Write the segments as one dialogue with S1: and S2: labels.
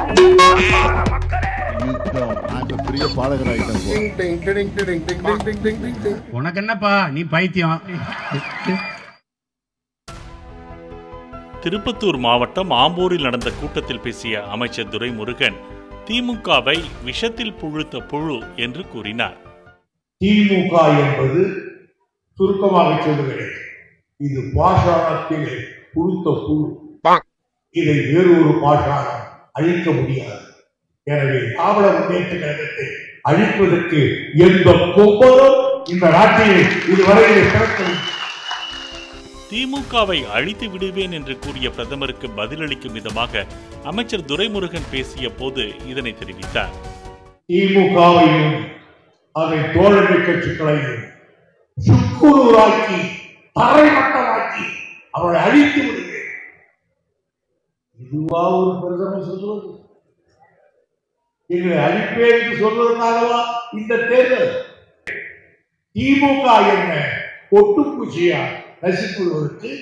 S1: யுத்தம் நான் இப்ப பெரிய பாடகராகிட்டேன் இப்போ.
S2: டிங் டிங் டிங் டிங் டிங் டிங் டிங் டிங் டிங் டிங்
S3: உனக்கு என்னப்பா நீ பைத்தியம்
S4: திருப்பத்தூர் மாவட்டம் ஆம்பூரில் நடந்த கூட்டத்தில் பேசிய அமைச்சர் துரைமுருகன் திமுகவை விஷத்தில் புழுத்த புழு என்று கூறினார்
S5: திமுக என்பது சுருக்கமாக சொல்லுகிறேன் இது பாஷாணத்திலே புழுத்த புழு இதை வேறு ஒரு பாஷாணம் அழிக்க முடியாது எனவே திராவிட முன்னேற்ற கழகத்தை அழிப்பதற்கு எந்த கொம்பரும் இந்த நாட்டில் இதுவரையில் பிறக்கவில்லை
S4: திமுகவை அழித்து விடுவேன் என்று கூறிய பிரதமருக்கு பதிலளிக்கும் விதமாக அமைச்சர் துரைமுருகன் பேசிய போது இதனை தெரிவித்தார்
S5: திமுகவையும் அதை தோழமை கட்சிகளையும் சுக்குநூறாக்கி தரைமட்டமாக்கி அவளை அழித்து விடுவேன் இதுவா ஒரு பிரதமர் சொல்வது எங்களை அழிப்பேன் என்று சொல்வதற்காகவா இந்த தேர்தல் திமுக என்ன ஒட்டுப்பூச்சியா நசிக்கொள்வதற்கு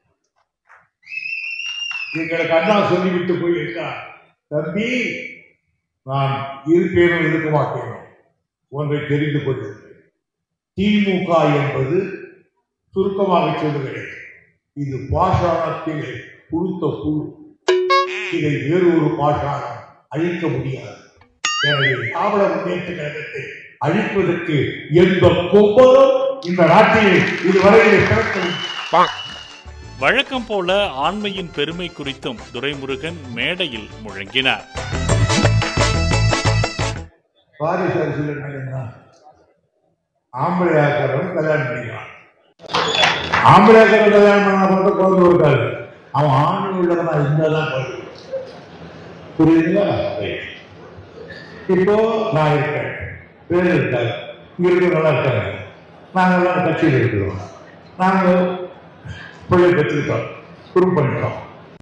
S5: எங்களுக்கு அண்ணா சொல்லிவிட்டு போயிருக்கார் தம்பி நான் இருப்பேனோ இருக்க மாட்டேனோ ஒன்றை தெரிந்து கொள்ளுங்கள் திமுக என்பது சுருக்கமாக சொல்லுகிறேன் இது பாஷாணத்திலே புழுத்த புழு இதை வேறு ஒரு பாஷாணம் அழிக்க முடியாது எனவே திராவிட முன்னேற்ற கழகத்தை அழிப்பதற்கு எந்த கொம்பரும் இந்த நாட்டில் இதுவரையில் பிறக்கவில்லை
S4: வழக்கம் போல ஆண்மையின் பெருமை குறித்தும் துரைமுருகன் மேடையில் முழங்கினார்
S5: வாரிசு அரசியல் என்ன ஆம்பளை ஆக்கிறவன் கல்யாணம் பண்ணிக்கலாம் ஆம்பளை ஆக்கிறவன் கல்யாணம் பண்ண போது குழந்தை இருக்காது அவன் ஆண் உள்ளவனா இருந்தாதான் குழந்தை புரியுதுங்களா Right. இப்போ நான் இருக்கேன் பேர் இருக்காங்க இங்க இருக்க நல்லா இருக்காங்க நாங்கள் எல்லாம் கட்சியில் இருக்கிறோம் நாங்கள் பிள்ளை பெற்றுக்கிட்டோம் குறும் பண்ணிட்டோம்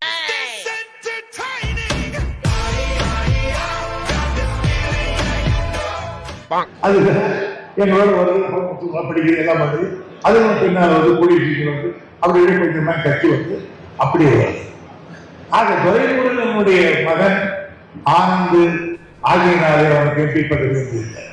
S5: அது எங்களோட வருது படிக்கிறது எல்லாம் வருது அது பின்னால் வந்து போலீஸ் வந்து அப்படி இப்படி கொஞ்சமா கட்சி வந்து அப்படியே வருது ஆக துரைமுருகனுடைய மகன் ஆனந்து ஆகியனாலே அவனுக்கு எம்பி பதவி வந்திருக்கார்